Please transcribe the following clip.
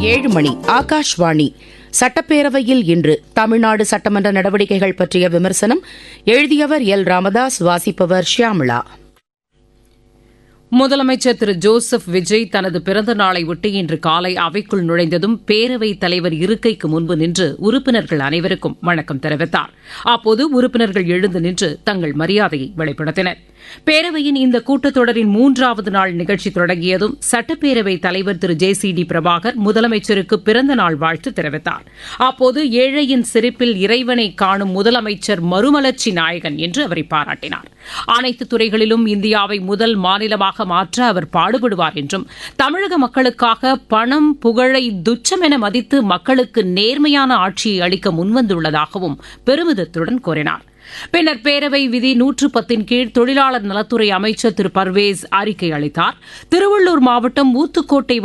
ஏழு மணி ஆகாஷ்வாணி சட்டப்பேரவையில் இன்று தமிழ்நாடு சட்டமன்ற நடவடிக்கைகள் பற்றிய விமர்சனம் எழுதியவர் எல் ராமதாஸ் வாசிப்பவர் ஷியாமளா முதலமைச்சர் திரு ஜோசப் விஜய் தனது பிறந்த நாளையொட்டி இன்று காலை அவைக்குள் நுழைந்ததும் பேரவைத் தலைவர் இருக்கைக்கு முன்பு நின்று உறுப்பினர்கள் அனைவருக்கும் வணக்கம் தெரிவித்தார் அப்போது உறுப்பினர்கள் எழுந்து நின்று தங்கள் மரியாதையை வெளிப்படுத்தினர் பேரவையின் இந்த கூட்டத்தொடரின் மூன்றாவது நாள் நிகழ்ச்சி தொடங்கியதும் சட்டப்பேரவைத் தலைவர் Thiru J C D Prabhakar முதலமைச்சருக்கு பிறந்த நாள் வாழ்த்து தெரிவித்தார் அப்போது ஏழையின் சிரிப்பில் இறைவனை காணும் முதலமைச்சர் மறுமலர்ச்சி நாயகன் என்று அவரை பாராட்டினார் அனைத்து துறைகளிலும் இந்தியாவை முதல் மாநிலமாக மாற்ற அவர் பாடுபடுவார் என்றும் தமிழக மக்களுக்காக பணம் புகழை துச்சமென மதித்து மக்களுக்கு நேர்மையான ஆட்சியை அளிக்க முன்வந்துள்ளதாகவும் பெருமிதத்துடன் கூறினார் பின்னர் பேரவை விதி நூற்று பத்தின் கீழ் தொழிலாளர் நலத்துறை அமைச்சர் திரு பர்வேஸ் அறிக்கை அளித்தார் திருவள்ளூர் மாவட்டம் ஊத்துக்கோட்டை